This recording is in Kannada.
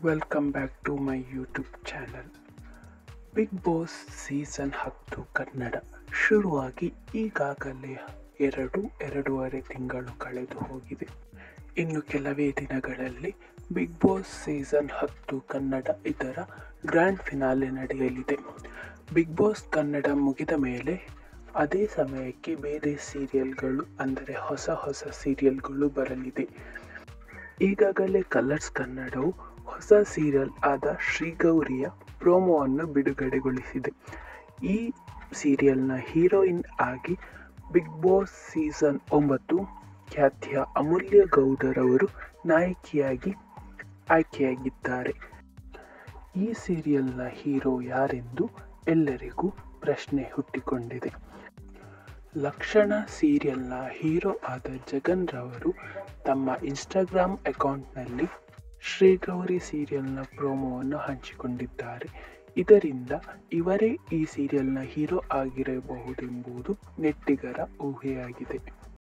welcome back to my YouTube channel Bigg Boss season ಹತ್ತು ಕನ್ನಡ ಶುರುವಾಗಿ ಈಗಾಗಲೇ ಎರಡು ಎರಡೂವರೆ ತಿಂಗಳು ಕಳೆದು ಹೋಗಿದೆ ಇನ್ನು ಕೆಲವೇ ದಿನಗಳಲ್ಲಿ ಬಿಗ್ ಬಾಸ್ ಸೀಸನ್ ಹತ್ತು ಕನ್ನಡ ಇದರ ಗ್ರ್ಯಾಂಡ್ ಫಿನಾಲೆ ನಡೆಯಲಿದೆ ಬಿಗ್ ಬಾಸ್ ಕನ್ನಡ ಮುಗಿದ ಮೇಲೆ ಅದೇ ಸಮಯಕ್ಕೆ ಬೇರೆ ಸೀರಿಯಲ್ಗಳು ಅಂದರೆ ಹೊಸ ಹೊಸ ಸೀರಿಯಲ್ಗಳು ಬರಲಿದೆ ಈಗಾಗಲೇ ಕಲರ್ಸ್ ಕನ್ನಡವು ಹೊಸ ಸೀರಿಯಲ್ ಆದ ಶ್ರೀಗೌರಿಯ ಪ್ರೋಮೋವನ್ನು ಬಿಡುಗಡೆಗೊಳಿಸಿದೆ ಈ ಸೀರಿಯಲ್ನ ಹೀರೋಯಿನ್ ಆಗಿ ಬಿಗ್ ಬಾಸ್ ಸೀಸನ್ ಒಂಬತ್ತು ಖ್ಯಾತಿಯ ಅಮೂಲ್ಯ ಗೌಡರವರು ನಾಯಕಿಯಾಗಿ ಆಯ್ಕೆಯಾಗಿದ್ದಾರೆ ಈ ಸೀರಿಯಲ್ನ ಹೀರೋ ಯಾರೆಂದು ಎಲ್ಲರಿಗೂ ಪ್ರಶ್ನೆ ಹುಟ್ಟಿಕೊಂಡಿದೆ ಲಕ್ಷಣ ಸೀರಿಯಲ್ನ ಹೀರೋ ಆದ ಜಗನ್ ರವರು ತಮ್ಮ ಇನ್ಸ್ಟಾಗ್ರಾಮ್ ಅಕೌಂಟ್ನಲ್ಲಿ ಶ್ರೀಗೌರಿ ಸೀರಿಯಲ್ನ ಪ್ರೋಮೋವನ್ನು ಹಂಚಿಕೊಂಡಿದ್ದಾರೆ ಇದರಿಂದ ಇವರೇ ಈ ಸೀರಿಯಲ್ನ ಹೀರೋ ಆಗಿರಬಹುದೆಂಬುದು ನೆಟ್ಟಿಗರ ಊಹೆಯಾಗಿದೆ